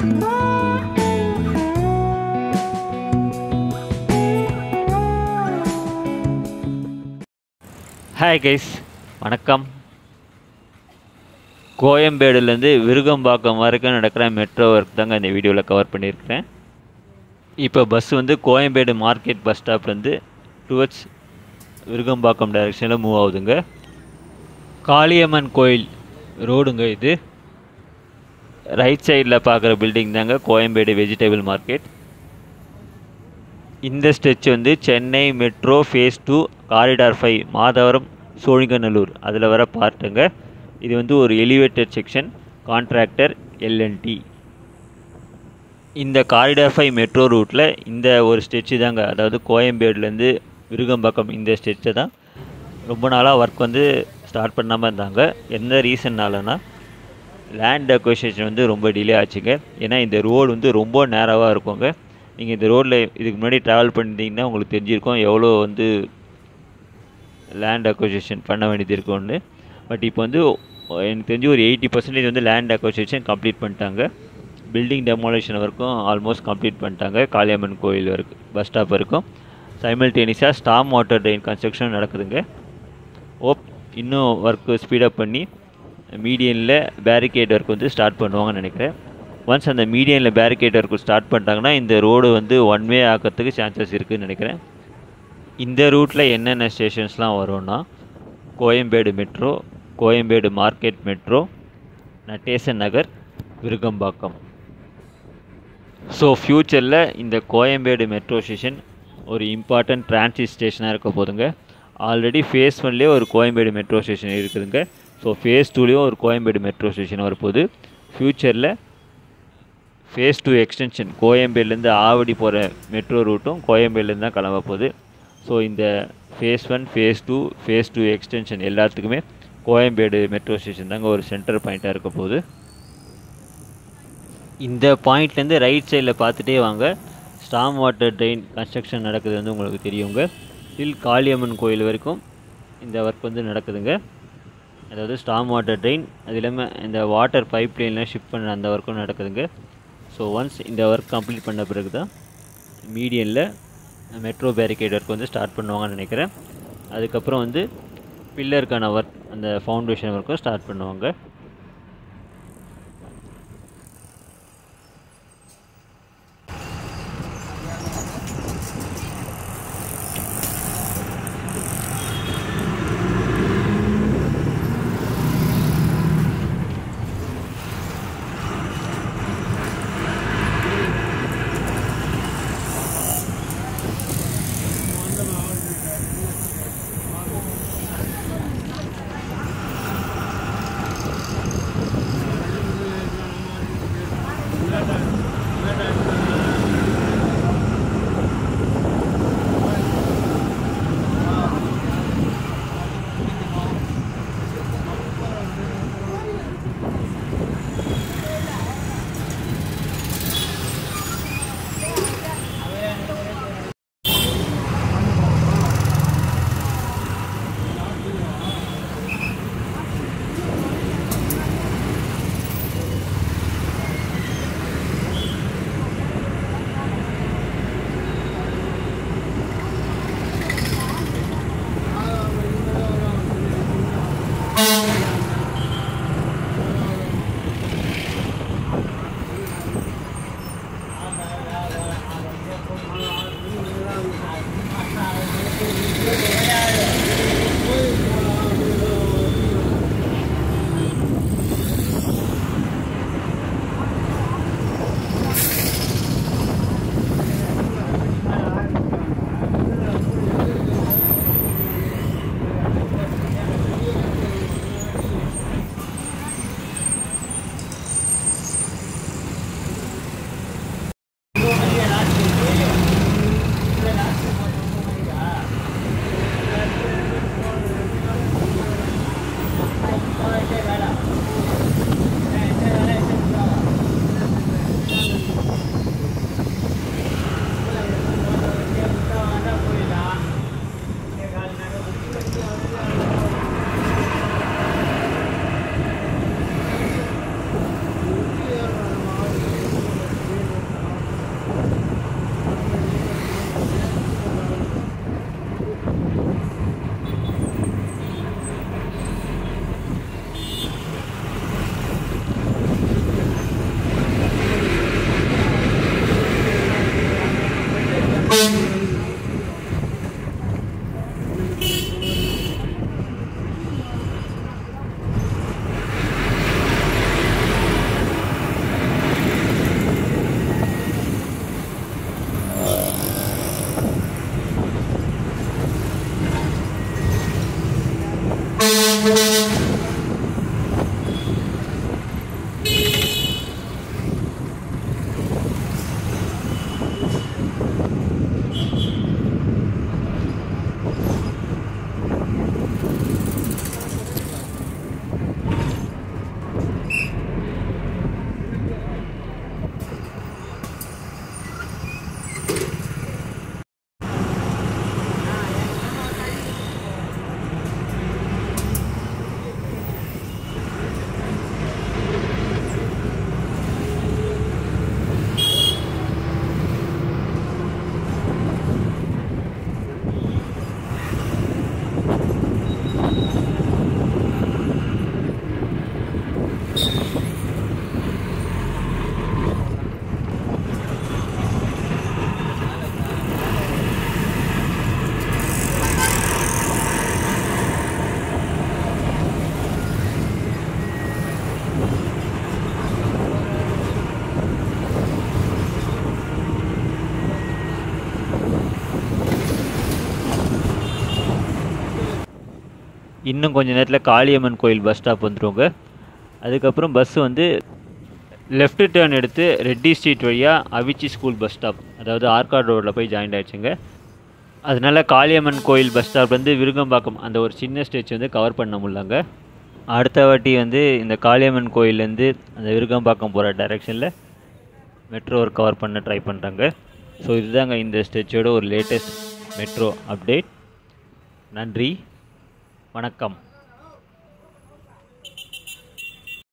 hi guys வணக்கம் கோயம்பேடுலேருந்து விருகம்பாக்கம் வரைக்கும் நடக்கிற மெட்ரோ ஒர்க் தாங்க இந்த வீடியோவில் கவர் பண்ணியிருக்கிறேன் இப்போ பஸ் வந்து கோயம்பேடு மார்க்கெட் பஸ் ஸ்டாப்லேருந்து டுவர்ட்ஸ் விருகம்பாக்கம் டைரெக்ஷனில் மூவ் ஆகுதுங்க காளியம்மன் கோயில் ரோடுங்க இது ரைட் சைடில் பார்க்குற பில்டிங் தாங்க கோயம்பேடு வெஜிடபிள் மார்க்கெட் இந்த ஸ்ட்ரெச் வந்து Chennai metro phase two corridor five Madhavaram Sholinganallur அதில் வர பார்ட்டுங்க இது வந்து ஒரு எலிவேட்டட் செக்ஷன் கான்ட்ராக்டர் எல்என்டி இந்த காரிடார் ஃபைவ் மெட்ரோ ரூட்டில் இந்த ஒரு ஸ்ட்ரெச்சு தாங்க அதாவது கோயம்பேடுலேருந்து விருகம்பாக்கம் இந்த ஸ்ட்ரெச்சை தான் ரொம்ப நாளாக ஒர்க் வந்து ஸ்டார்ட் பண்ணாமல் இருந்தாங்க எந்த ரீசன்னாலனா லேண்ட் அக்வசிஷன் வந்து ரொம்ப டிலே ஆச்சுங்க ஏன்னா இந்த ரோடு வந்து ரொம்ப நேராவாக இருக்குங்க நீங்கள் இந்த ரோட்டில் இதுக்கு முன்னாடி ட்ராவல் பண்ணிட்டீங்கன்னா உங்களுக்கு தெரிஞ்சிருக்கும் எவ்வளோ வந்து லேண்ட் அக்வசிஷன் பண்ண வேண்டியது இருக்கும்னு பட் இப்போ வந்து எனக்கு தெரிஞ்சு ஒரு எயிட்டி பர்சன்டேஜ் வந்து லேண்ட் அக்வசிஷன் கம்ப்ளீட் பண்ணிட்டாங்க பில்டிங் டெமாலேஷன் வரைக்கும் ஆல்மோஸ்ட் கம்ப்ளீட் பண்ணிட்டாங்க காளியம்மன் கோயில் வரைக்கும் பஸ் ஸ்டாப் வரைக்கும் சைமல்டேனியஸாக ஸ்டாம் வாட்டர் ட்ரெயின் கன்ஸ்ட்ரக்ஷன் நடக்குதுங்க ஓப் இன்னும் ஒர்க்கு ஸ்பீடப் பண்ணி மீடியனில் பேரிகேட் ஒர்க் வந்து ஸ்டார்ட் பண்ணுவாங்கன்னு நினைக்கிறேன் ஒன்ஸ் அந்த மீடியனில் பேரிகேட் ஒர்க் ஸ்டார்ட் பண்ணிட்டாங்கன்னா இந்த ரோடு வந்து ஒன் வே ஆக்கிறதுக்கு சான்சஸ் இருக்குதுன்னு நினைக்கிறேன் இந்த ரூட்டில் என்னென்ன ஸ்டேஷன்ஸ்லாம் வரும்னா Koyambedu metro Koyambedu market metro Nadesan Nagar Virugambakkam so ஃப்யூச்சரில் இந்த கோயம்பேடு மெட்ரோ ஸ்டேஷன் ஒரு இம்பார்ட்டன்ட் டிரான்சிட் ஸ்டேஷனாக இருக்க போதுங்க ஆல்ரெடி ஃபேஸ் ஒன்லேயே ஒரு கோயம்பேடு மெட்ரோ ஸ்டேஷன் இருக்குதுங்க ஸோ ஃபேஸ் டூலேயும் ஒரு கோயம்பேடு மெட்ரோ ஸ்டேஷன் வரப்போகுது ஃப்யூச்சரில் ஃபேஸ் டூ எக்ஸ்டென்ஷன் கோயம்பேடுலேருந்து ஆவடி போகிற மெட்ரோ ரூட்டும் கோயம்பேடுலேருந்து தான் கிளம்ப போகுது ஸோ இந்த phase one phase two phase two extension எல்லாத்துக்குமே கோயம்பேடு மெட்ரோ ஸ்டேஷன் தாங்க ஒரு சென்டர் பாயிண்ட்டாக இருக்க போகுது இந்த பாயிண்ட்லேருந்து ரைட் சைடில் பார்த்துட்டே வாங்க ஸ்டாம் வாட்டர் ட்ரெயின் கன்ஸ்ட்ரக்ஷன் நடக்குது வந்து உங்களுக்கு தெரியுங்க டில் காளியம்மன் கோயில் வரைக்கும் இந்த ஒர்க் வந்து நடக்குதுங்க அதாவது ஸ்டாம் வாட்டர் ட்ரெயின் அது இல்லாமல் இந்த வாட்டர் பைப் லைன்லாம் ஷிஃப்ட் பண்ண அந்த ஒர்க்கும் நடக்குதுங்க ஸோ ஒன்ஸ் இந்த ஒர்க் கம்ப்ளீட் பண்ண பிறகு தான் மீடியனில் மெட்ரோ பேரிகேட் ஒர்க் வந்து ஸ்டார்ட் பண்ணுவாங்கன்னு நினைக்கிறேன் அதுக்கப்புறம் வந்து பில்லருக்கான ஒர்க் அந்த ஃபவுண்டேஷன் ஒர்க்கும் ஸ்டார்ட் பண்ணுவாங்க இன்னும் கொஞ்ச நேரத்தில் காளியம்மன் கோயில் பஸ் ஸ்டாப் வந்துருவோங்க அதுக்கப்புறம் பஸ் வந்து லெஃப்ட் டேர்ன் எடுத்து ரெட்டி ஸ்ட்ரீட் வழியாக அவிச்சி ஸ்கூல் பஸ் ஸ்டாப் அதாவது ஆர்காட் ரோட்டில் போய் ஜாயின் ஆயிடுச்சுங்க அதனால காளியம்மன் கோயில் பஸ் ஸ்டாப்லேருந்து விருகம்பாக்கம் அந்த ஒரு சின்ன ஸ்டேஜ் வந்து கவர் பண்ண முடியலங்க அடுத்த வாட்டி வந்து இந்த காளியம்மன் கோயிலேருந்து அந்த விருகம்பாக்கம் போகிற டைரெக்ஷனில் மெட்ரோ ஒர்க் கவர் பண்ண ட்ரை பண்ணுறாங்க ஸோ இதுதாங்க இந்த ஸ்டெச்சோட ஒரு லேட்டஸ்ட் மெட்ரோ அப்டேட் நன்றி வணக்கம்